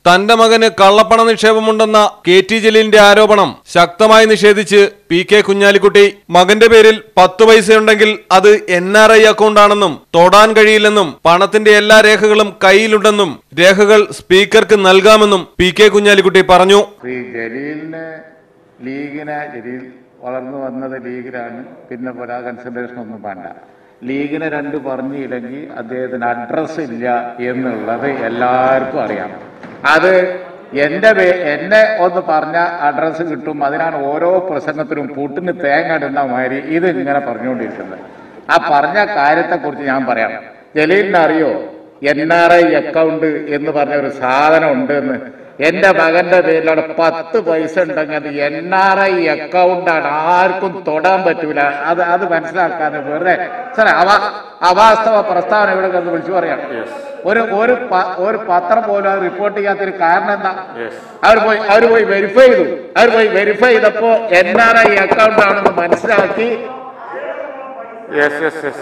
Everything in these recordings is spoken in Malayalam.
തന്റെ മകന് കള്ളപ്പണ നിക്ഷേപമുണ്ടെന്ന കെ ടി ജലീലിന്റെ ആരോപണം ശക്തമായി നിഷേധിച്ച് പി കെ കുഞ്ഞാലിക്കുട്ടി മകന്റെ പേരിൽ പത്ത് പൈസയുണ്ടെങ്കിൽ അത് എൻ ആർ ഐ അക്കൗണ്ടാണെന്നും തൊടാൻ കഴിയില്ലെന്നും പണത്തിന്റെ എല്ലാ രേഖകളും കയ്യിലുണ്ടെന്നും രേഖകൾ സ്പീക്കർക്ക് നൽകാമെന്നും പി കെ കുഞ്ഞാലിക്കുട്ടി പറഞ്ഞു ശ്രീ ജലീലിന് ലീഗിനെ ജലീൽ വളർന്നു വന്നത് ലീഗിലാണ് പിന്നെ പുരാ കൺസിഡറേഷൻ ഒന്നും വേണ്ട ലീഗിനെ രണ്ട് പറഞ്ഞില്ലെങ്കിൽ അദ്ദേഹത്തിന് അഡ്രസ് ഇല്ല എന്നുള്ളത് എല്ലാവർക്കും അറിയാം അത് എന്റെ പേ എന്നെ ഒന്ന് പറഞ്ഞ അഡ്രസ്സ് കിട്ടും അതിനാണ് ഓരോ പ്രസംഗത്തിലും പൂട്ടിന് തേങ്ങ ഇടുന്ന മാതിരി ഇത് ഇങ്ങനെ പറഞ്ഞുകൊണ്ടിരിക്കുന്നത് ആ പറഞ്ഞ കാര്യത്തെക്കുറിച്ച് ഞാൻ പറയാം ജലീലിന് അറിയോ എൻ ആർ ഐ അക്കൗണ്ട് എന്ന് പറഞ്ഞ ഒരു സാധനം ഉണ്ട് എന്ന് എന്റെ മകന്റെ പേരിലാണ് പത്ത് പൈസ ഉണ്ടെങ്കിൽ അത് എൻ ആർ ഐ അക്കൗണ്ടാണ് ആർക്കും തൊടാൻ പറ്റൂല അത് അത് മനസ്സിലാക്കാതെ വെറുതെ സാറേ അവ അവാസ്തവ പ്രസ്താവന ഇവിടെ കിടന്ന് വിളിച്ചു പറയാം ഒരു ഒരു പ- ഒരു പത്രം പോലും അത് റിപ്പോർട്ട് ചെയ്യാത്തൊരു കാരണം എന്താ അവർ പോയി അവർ പോയി വെരിഫൈ ചെയ്തു അവർ പോയി വെരിഫൈ ചെയ്തപ്പോ എൻ ആർ ഐ അക്കൗണ്ട് ആണെന്ന് മനസ്സിലാക്കി യെസ് യെസ് യെസ്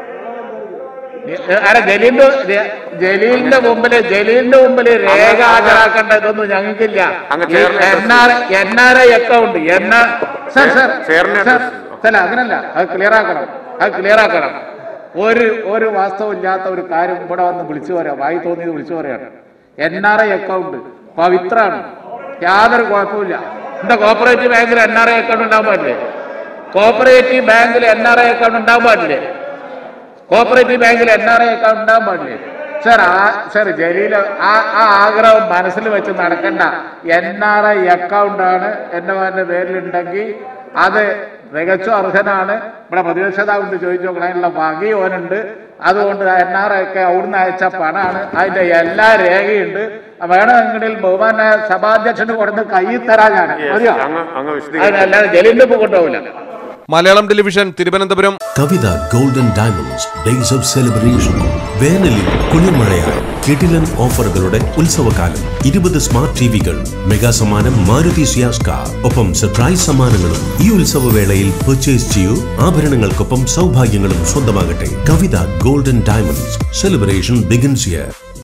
അല്ല ജലീലിന്റെ ജ- ജലീലിന്റെ മുമ്പില് ജലീലിന്റെ മുമ്പില് രേഖ ഹാജരാക്കേണ്ട ഇതൊന്നും ഞങ്ങൾക്കില്ല അങ്ങ് ചെയറിനെ N R N R I account N R sir sir ചെയറിനെ സർ അല്ല അങ്ങനല്ല അത് ക്ലിയർ ആക്കണം അത് ക്ലിയർ ആക്കണം ഒരു ഒരു വാസ്തവം ഇല്ലാത്ത ഒരു കാര്യം ഇവിടെ വന്ന് വിളിച്ചു പറയാം വായി തോന്നിയത് വിളിച്ചു പറയാണ് എൻ ആർ ഐ അക്കൗണ്ട് പവിത്രാണ് യാതൊരു കുഴപ്പമില്ല എന്താ കോപ്പറേറ്റീവ് ബാങ്കിൽ എൻ ആർ ഐ അക്കൗണ്ട് ഉണ്ടാകാൻ പാടില്ലേ കോപ്പറേറ്റീവ് ബാങ്കിൽ എൻ ആർ ഐ അക്കൗണ്ട് ഉണ്ടാകാൻ പാടില്ലേ കോപ്പറേറ്റീവ് ബാങ്കിൽ എൻ ആർ ഐ അക്കൗണ്ട് ഉണ്ടാകാൻ പാടില്ലേ സാർ ആ സാർ ജലീൽ ആ ആ ആഗ്രഹം മനസ്സിൽ വെച്ച് നടക്കണ്ട എൻ ആർ ഐ അക്കൗണ്ട് ആണ് എൻ്റെ മകൻ്റെ പേരിലുണ്ടെങ്കിൽ അത് തികച്ചും അർഹനാണ് ഇവിടെ പ്രതിപക്ഷതാവുണ്ട് ചോദിച്ചു നോക്കണം അതിനുള്ള വകി ഓനുണ്ട് അതുകൊണ്ട് എൻ ആർ ഐ ഒക്കെ അവിടുന്ന് അയച്ച പണമാണ് അതിന്റെ എല്ലാ രേഖയുണ്ട് വേണമെങ്കിൽ ബഹുമാന സഭാധ്യക്ഷന് കൊടുത്ത് കയ്യിൽ തരാൻ ഞാൻ മതിയോ അങ്ങ് അങ്ങ് വിശദീകരിച്ചു അതിനല്ലാതെ ജലീലിന്റെ ഒപ്പം കൊണ്ടുപോകില്ല Malayalam television Thiruvananthapuram Kavitha golden diamonds days of celebration വേനലിൽ കുളിർമഴയായി കിടിലൻ ഓഫറുകളുടെ ഉത്സവകാലം ഇരുപത് സ്മാർട്ട് ടിവികൾ മെഗാ സമ്മാനം മാരുതി സിയാസ് കാർ ഒപ്പം സർപ്രൈസ് സമ്മാനങ്ങളും ഈ ഉത്സവവേളയിൽ പർച്ചേസ് ചെയ്യൂ ആഭരണങ്ങൾക്കൊപ്പം സൗഭാഗ്യങ്ങളും സ്വന്തമാകട്ടെ Kavitha golden diamonds celebration begins here